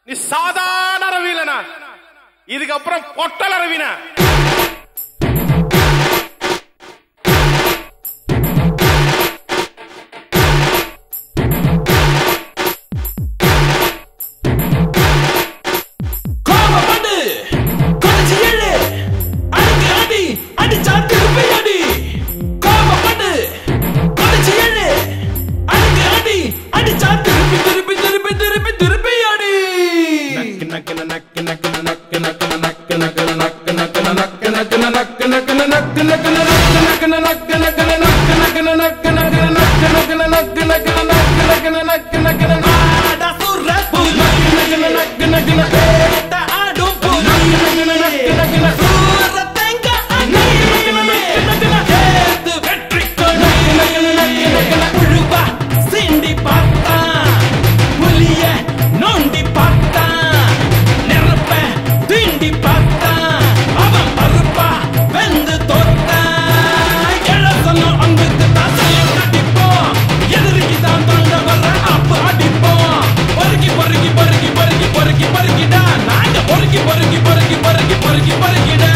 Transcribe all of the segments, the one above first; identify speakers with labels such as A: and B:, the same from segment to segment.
A: நீ சாதாரண ரவிலனா இதுக்கப்புறம் பொட்டல ரவினா
B: கோபப்படு கொலைச்சு எழு அடிக்கு அடி அடிச்சா திருப்பி அடி கோபப்படு கொலைச்சு எழு அடிக்கு அடி அடிச்சா திருப்பி திருப்பி திருப்பி திருப்பி திருப்பி அடி ஆடா சுர புலி வேட்ட ஆடும் புலி சூர தேங்க அணி ஏத்து வெற்றி கொடி புழுவா சீண்டி பார்த்தா புலிய நோண்டி பார்த்தா நெருப்ப தீண்டி பார்த்தா அவன் பருப்பா வெந்து தோத்தா எழ சொன்ன அங்குக்கு தான் சொல்லி கட்டிப்போம் எதிரிக்கு தான் தொண்ட வர அப்ப அடிப்போம் பொறுக்கி பொறுக்கி பொறுக்கி பொறுக்கி பொறுக்கி பொறுக்கிடா நாங்க பொறுக்கி பொறுக்கி பொறுக்கி பொறுக்கி பொறுக்கி பொறுக்கிடா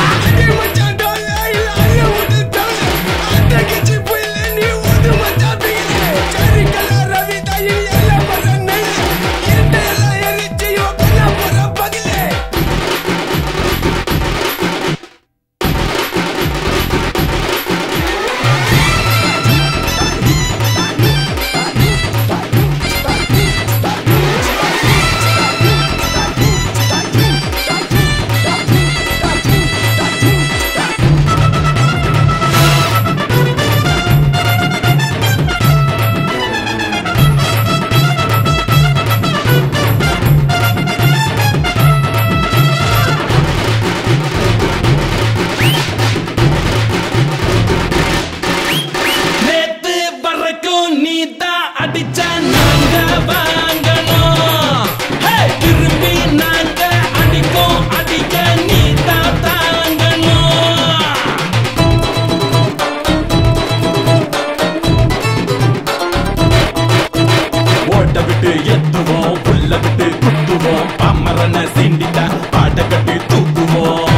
B: நேத்து வரைக்கும் நீ தான் அடிச்ச நாங்க வாங்கணும் ஹே, திரும்பி நாங்க அடிப்போம் அடிக்க நீ தான் தாங்கணும் ஓட்ட விட்டு எத்துவோம் புல்ல விட்டு குத்துவோம் பம்மரன சீண்டிட்டா பாட்ட கட்டி தூக்குவோம்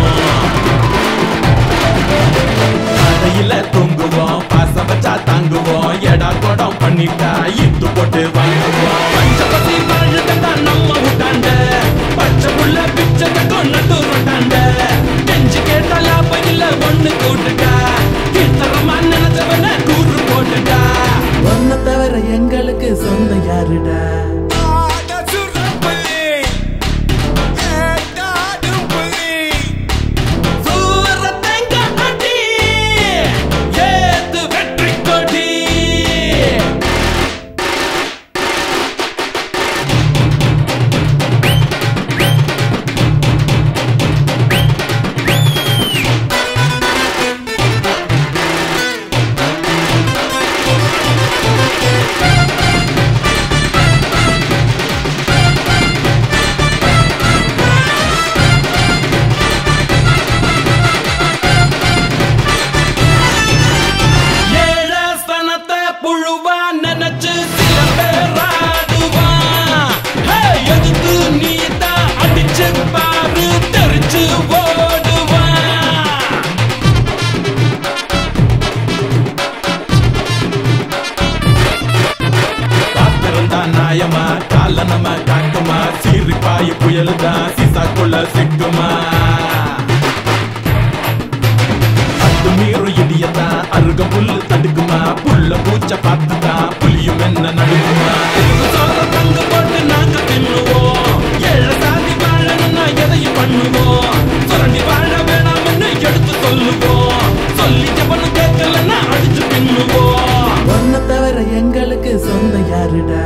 B: அடையில தூங்குவோம் பாசம் வச்சா தாங்குவோம் எடா கொடம் பண்ணிட்டா இட்டு போட்டு வாங்குவோம் பஞ்ச பசி வாழ்க்கை நம்ம விட்டாண்ட பச்சை புள்ள பிச்சை கொண்டு தூரட்டாண்ட நெஞ்சு கேட்டா லாபம் இல்ல ஒண்ணு கூட்டுட்டா கீழ்த்தரமா நினைச்சவன கூறு போட்டுட்டா
C: ஒன்ன தவிர எங்களுக்கு சொந்த யாருடா
B: சூரத்தங்க அடி ஏத்து வெற்றி கொடி ஏழ ஸ்தனத்தை புழுவா நினைச்சு சில பேர் ஆடுவான் ஹே, எதுக்கு நீ தான் அடிச்சு பாரு தெரிச்சு ஓடுவான் காத்திருந்தா நாயமா கால நம்ம காக்குமா சீறி பாய புயல் தான் சீசாக்குள்ள சிக்குமா அத்து மீறு இடியதா அருக புல்லு தடுக்குமா புல்ல பூச்ச பார்த்துதா புலியும் என்ன நடுக்குமா சோற தங்க போட்டு நாங்க தின்னுவோம் ஏழ சாதி வாழணும்னா எதையும் பண்ணுவோம் சுரண்டி வாழ வேணாம்னு எடுத்து சொல்லுவோம் சொல்லி எவனு கேட்கலன்னா அடிச்சு பின்னுவோம்
C: ஒன்ன தவிர எங்களுக்கு சொந்த யாருடா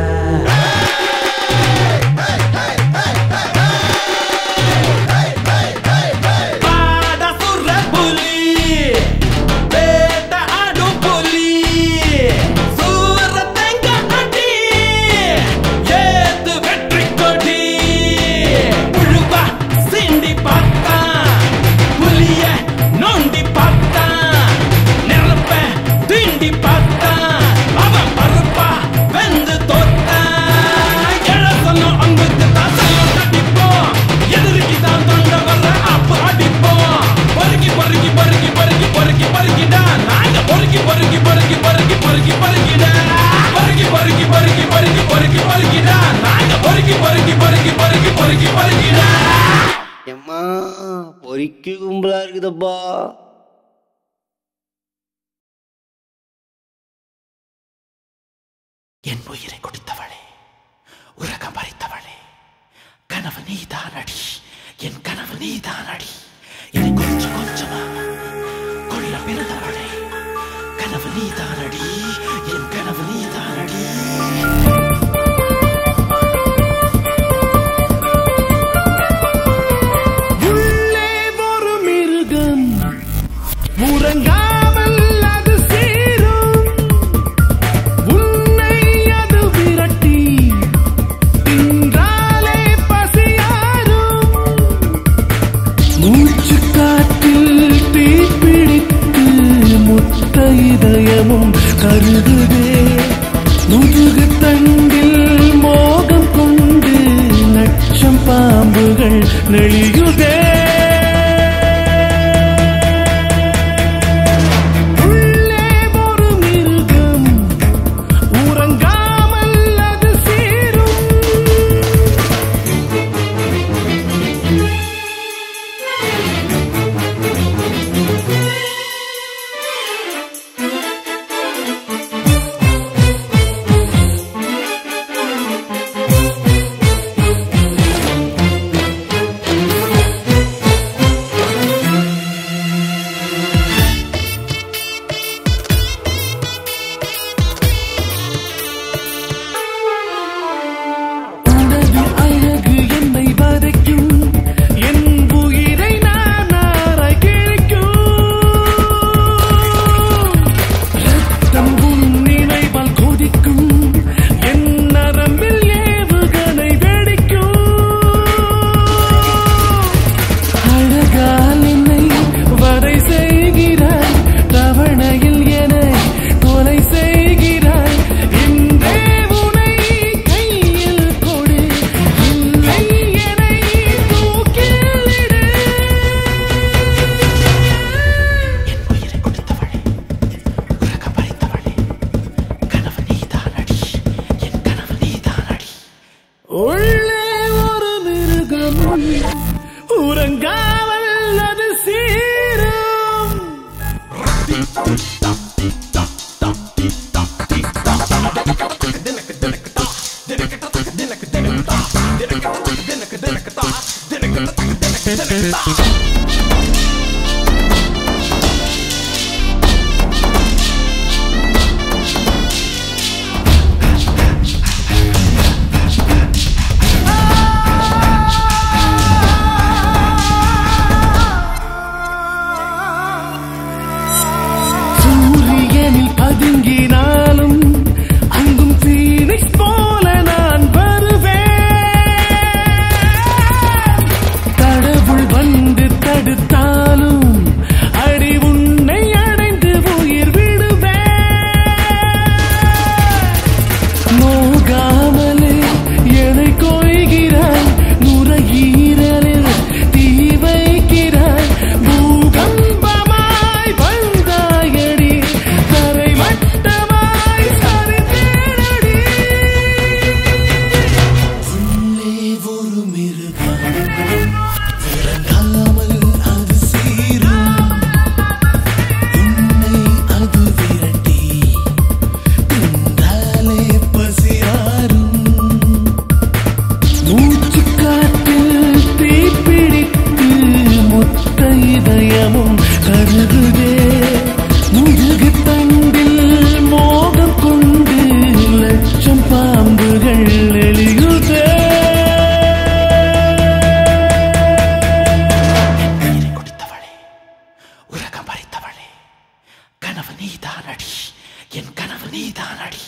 B: ஆட சுர புலி வேட்ட ஆடும் புலி சூர தேங்க அடி ஏத்து வெற்றி கொடி புழுவா சீண்டி பார்த்தா புலிய நோண்டி பார்த்தா நெருப்ப தீண்டி பார்த்தா அவன் பருப்பா வெந்து தோத்தா
D: பொறிக்கு கும்பலா இருக்குதப்பா
C: என் உயிரை கொடுத்தவளே உலகம் பறித்தவளே கனவு நீதானடி என் கனவு நீதானடி என்னை கொஞ்சம் கொஞ்சமாக கொள்ள பிறந்தவளே கனவு நீதானடி என் கனவு நீதானடி
B: உள்ளே ஒரு மிருகம் உறங்காமல் அது சேரும் உன்னை அது விரட்டி தின்றாலே பசியாரும் மூச்சு காற்றில் தீப்பிடித்து முத்த இதயமும் கருதுதே முதுகு தண்டில் மோகம் கொண்டு லட்சம் பாம்புகள் நெளியுதே உள்ளே ஒரு மிருகம் உறங்காமல் அது சேரும் உனது அழகு என்னை வதைக்கும் என் உயிரை நான் ஆராய் கிழிக்கும் ரத்தம் உன் நினைவால் கொதிக்கும் என் நரம்பில் ஏவுகணை வெடிக்கும் அழகால் என்னை வரை செய்கிறாய் தவணையில் என கொலை செய்கிறாய் இன்றே உனை கையில் கொடு இல்லை என்னை தூக்கிலிடு
C: என் உயிரை கொடுத்தவளே உலகம் பறித்தவளே கனவு நீதானடி என் கனவு நீதானடி
B: உள்ளே ஒரு மிருகம் உறங்காமல் அது சீரும் சூரியனில் பதுங்கினாலும் அங்கும் பீனிக்ஸ் போல நான் வருவேன் கடவுள் வந்து தடுத்தாலும் அடி உன்னை அடைந்து உயிர் விடுவேன் நோகாமலே எனை கொய்கிறாய் நுரையீரலில் தீ வைக்கிறாய் பூகம்பமாய் வந்தாயடி தரை மட்டமாய் சரிந்தேனடி உள்ளே ஒரு மிருகம் இறங்காமல் அது சீரும் உன்னை அது விரட்டி தின்றாலே பசியாரும் மூச்சு காற்றில் தீப்பிடித்து மொத்த இதயமும் கருகுதே முதுகு தண்டில் மோகம் கொண்டு லட்சம் பாம்புகள் எளியுதே
C: உயிரை கொடுத்தவளே உலகம் பறித்தவளே கனவு நீதானடி என் கனவு நீதானடி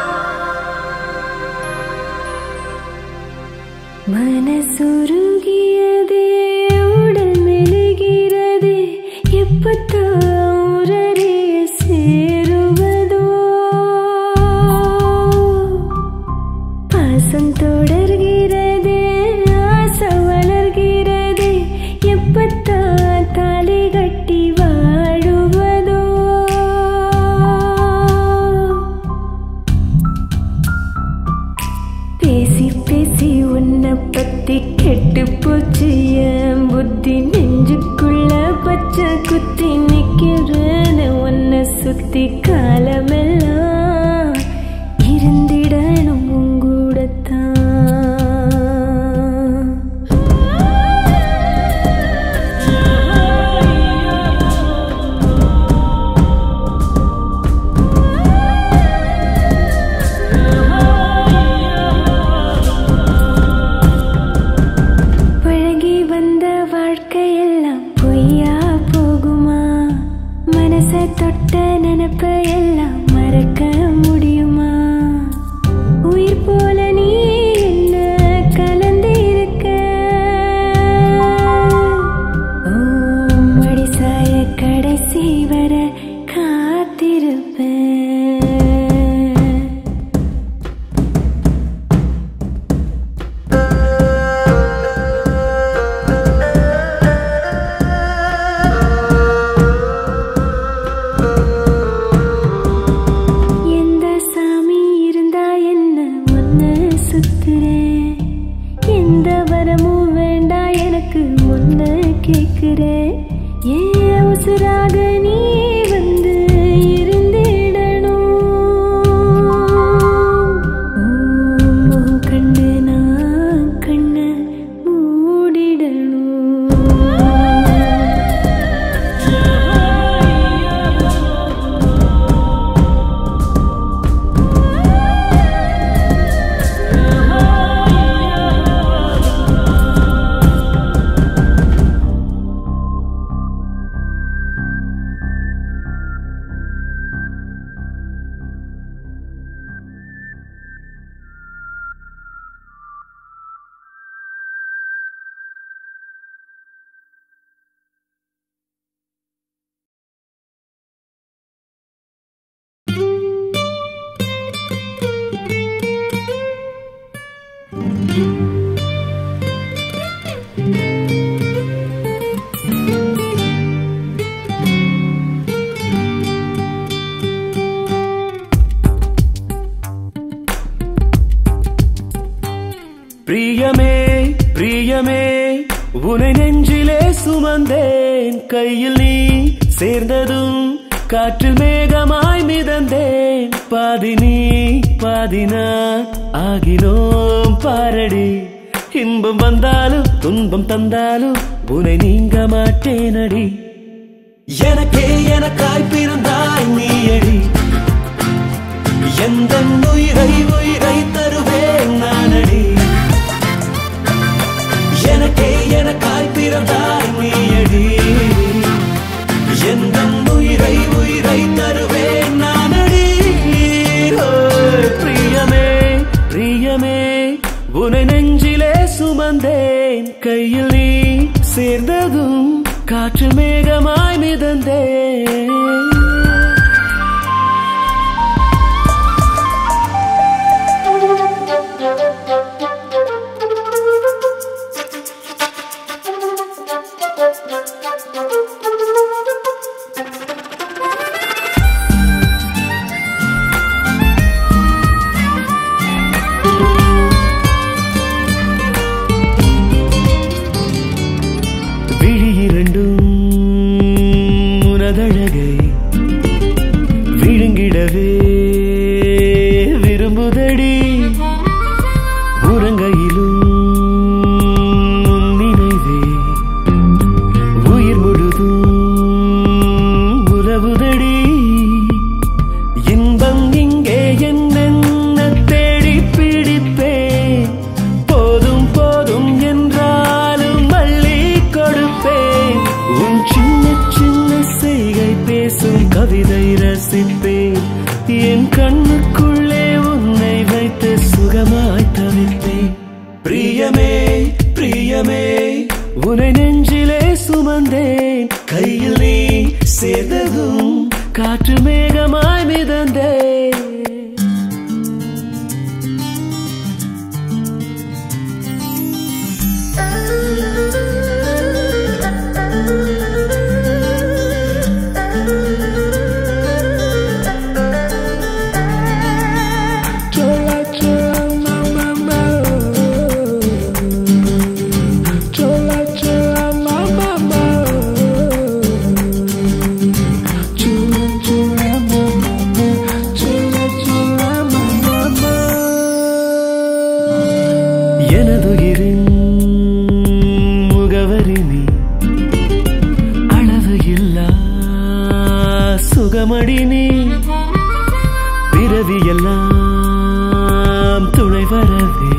E: മനസ്സുരുകിയ பத்தி கெட்டு போச்சு என் புத்தி நெஞ்சுக்குள்ள பச்சை குத்தி நிக்கிறேன்னு உன்னை சுத்தி காலமெல்லாம் இருந்திடணும் உங்கூடத்தான் பழகி வந்த வாழ்க்கையெல்லாம் பொய்யா போகுமா மனசை தொட்ட நினைப்ப எல்லாம் மறக்க முடியுமா உயிர் போல நீ என்ன கலந்து இருக்க ஓ, மடிசாய கடைசி வர காத்திருப்பேன் எந்த சாமி இருந்தா என்ன ஒன்ன சுத்துறேன் எந்த வரமும் வேண்டாம் எனக்கு ஒன்ன கேக்குறேன் ஏன் உசுராக நீ வந்து இருந்திடணும் உன் முகம் கண்டு நான் கண்ண மூடிடணும்
B: பிரியமே பிரியமே உனை நெஞ்சிலே சுமந்தேன் கையில் நீ சேர்ந்ததும் காற்றில் மேகமாய் மிதந்தேன் பாதி நீ பாதி நான் ஆகினோம் பாரடி இன்பம் வந்தாலும் துன்பம் தந்தாலும் உனை நீங்க மாட்டேனடி எனக்கே எனக்காய் பிறந்தாய் நீயடி எந்த உயிரை உயிரை தருவேன் நானடி எனக்கே எனக்காய் பிறந்தாய் நீயடி எந்த உயிரை உயிரை தருவேன் நானடி ஓய், பிரியமே பிரியமே உனை நெஞ்சிலே சுமந்தேன் கையில் நீ சேர்ந்ததும் காற்று மேகமாய் மிதந்தேன் விழி இரண்டும் உனதழகை விழுங்கிடவே விரும்புதடி உறங்கையிலும் உன் நினைவே உயிர் முழுதும் உறவுதடி இன்பம் இங்கே என்னென்ன தேடி பிடிப்பேன் போதும் போதும் என்றாலும் மள்ளி கொடுப்பேன் உன் சின்ன சின்ன செய்கை பேசும் கவிதை ரசிப்பேன் என் கண்ணுக்குள்ளே உன்னை வைத்து சுகமாய் தவிர்ப்பேன் பிரியமே பிரியமே உனை நெஞ்சிலே சுமந்தேன் கையில் நீ சேர்ந்ததும் காற்று மேகமாய் மிதந்தேன் Chola, chola, mama, mama.
F: உயிரின் முகவரி நீ அளவு இல்லா சுகமடி நீ பிறவி எல்லாம் துணை வரவே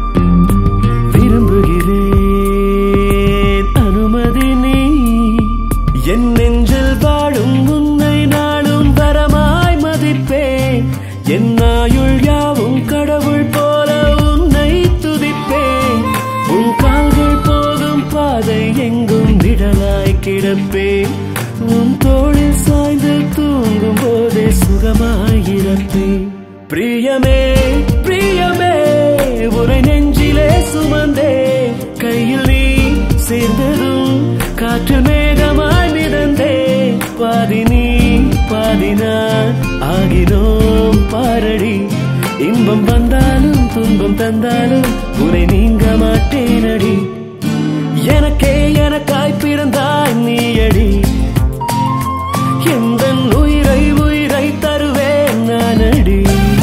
F: விரும்புகிறேன் அனுமதி நீ என் நெஞ்சில் வாழும் உன்னை நாளும் வரமாய் மதிப்பேன் என் ஆயுள் யாவும் கடவுள் போல உன்னை துதிப்பேன் உன் கால்கள் போகும் பாதை எங்கும் நிழலாய் கிடப்பேன் உன் தோளில் சாய்ந்து தூங்கும் போதே சுகமாயிருப்பேன் பிரியமே பிரியமே உரை நெஞ்சிலே சுமந்தே கையில் நீ சேர்ந்ததும் காற்று மேகமாய் மிதந்தே பாதி நீ பாதி நான் ஆகினோம் பாரடி இன்பம் வந்தாலும் துன்பம் தந்தாலும் உரை நீங்க மாட்டேனடி எனக்கே எனக்காய் பிறந்தாய் நீயடி எந்த உயிரை உயிரை தருவேன் நானடி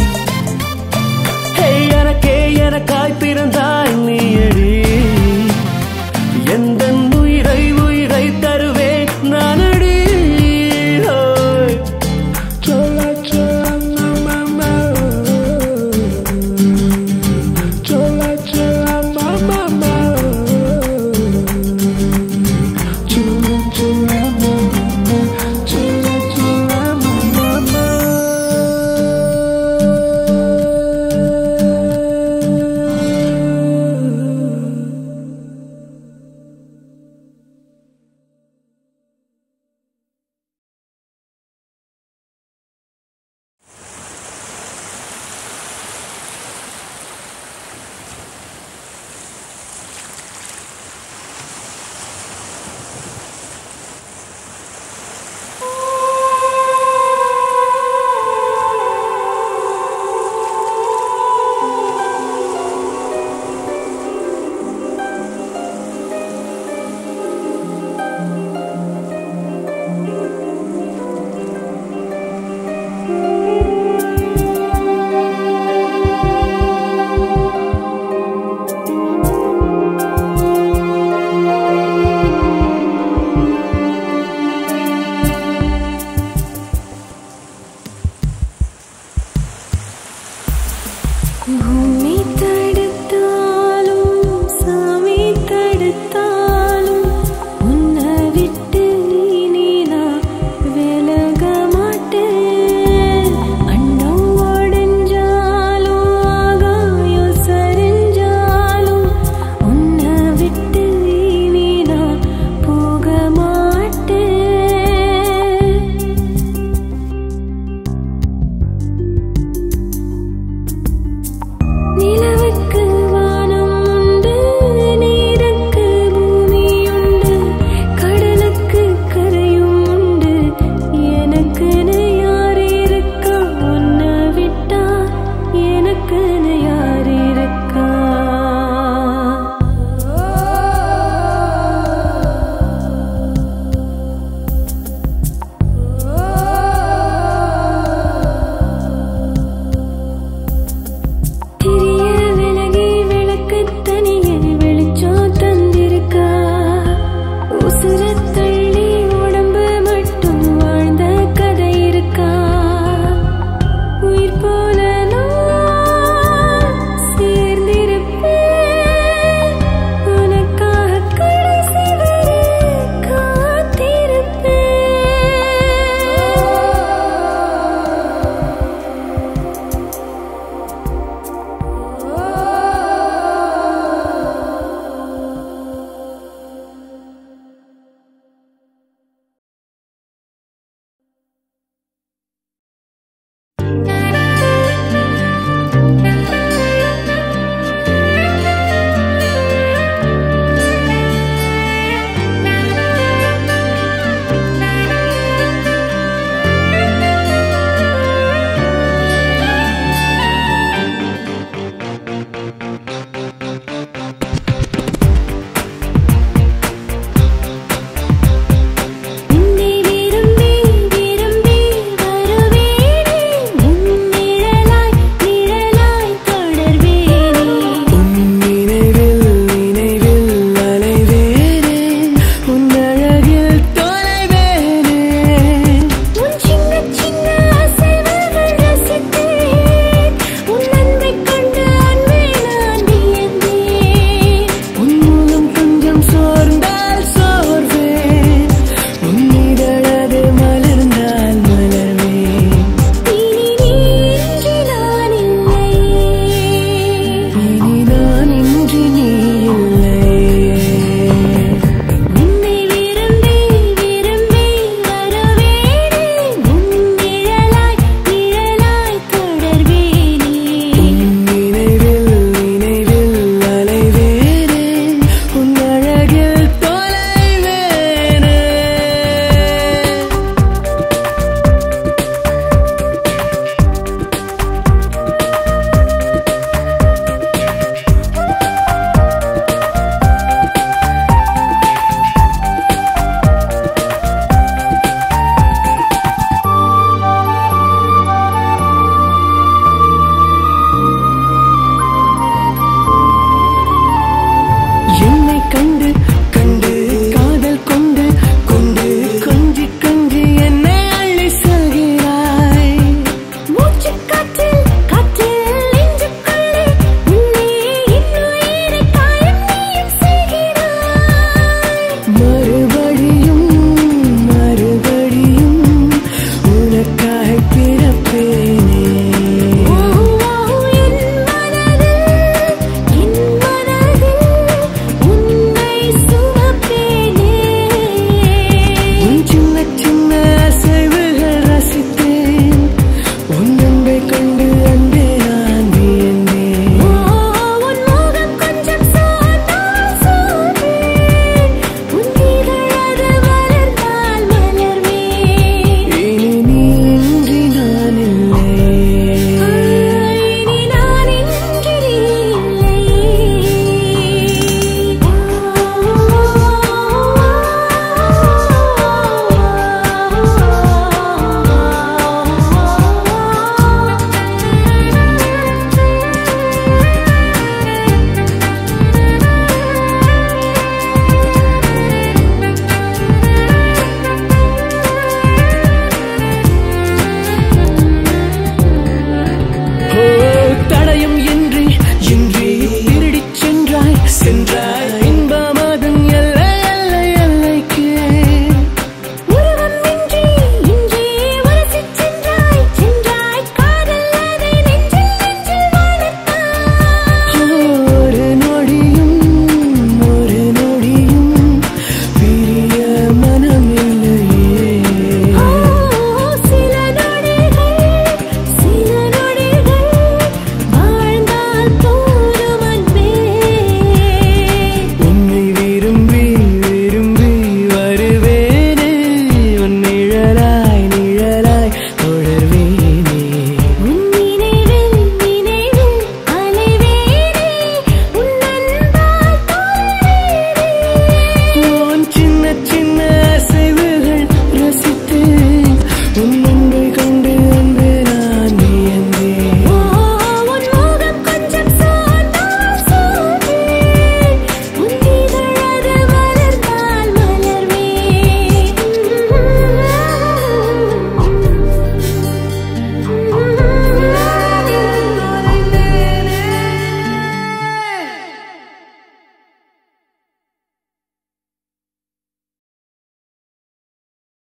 F: ஹே, எனக்கே எனக்காய் பிறந்தாய் நீயடி எந்த உயிரை உயிரை தருவேன் நானடி ஹோய். சோலா, சோலா, மாமா. சோலா, சோலா, மாமா. Chula, chula, mama. Chula, chula, mama.
E: Kuhoo